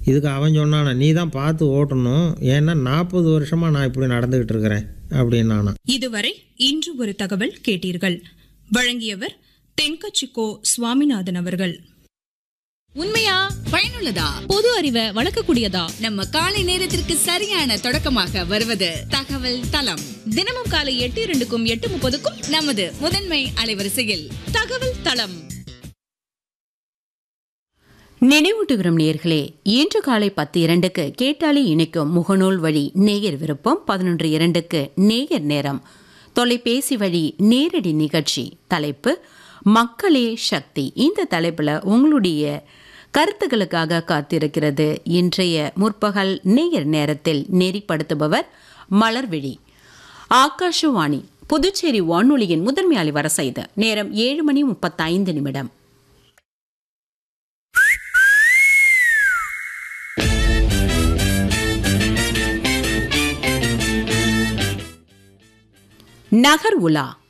இதுக்கு அவன் சொன்னானா நீ தான் பார்த்து ஓட்டணும் ஏன்னா நாற்பது வருஷமாக நான் இப்படி நடந்துக்கிட்டு இருக்கிறேன் அப்படின்னானா இதுவரை இன்று ஒரு தகவல் கேட்டீர்கள் வழங்கியவர் தென்கச்சிக்கோ சுவாமிநாதன் அவர்கள் உண்மையா பயனுள்ளதா பொது அறிவை வளர்க்கக்கூடியதா நம்ம காலை நேரத்திற்கு சரியான தொடக்கமாக வருவது தகவல் தளம் தினமும் காலை எட்டு இரண்டுக்கும் எட்டு முப்பதுக்கும் நமது முதன்மை அலைவரிசையில் தகவல் தளம் நினைவூட்டுகிறோம் நேர்களே இன்று காலை பத்து இரண்டுக்கு கேட்டாலே இணைக்கும் முகநூல் வழி நேயர் விருப்பம் பதினொன்று இரண்டுக்கு நேயர் நேரம் தொலைபேசி வழி நேரடி நிகழ்ச்சி தலைப்பு மக்களே சக்தி இந்த தலைப்பில் உங்களுடைய கருத்துக்களுக்காக காத்திருக்கிறது இன்றைய முற்பகல் நேயர் நேரத்தில் நெறிப்படுத்துபவர் மலர்விழி ஆகாஷவாணி புதுச்சேரி வானொலியின் முதன்மை அலைவர செய்த நேரம் ஏழு மணி முப்பத்தைந்து நிமிடம் நகர் உலா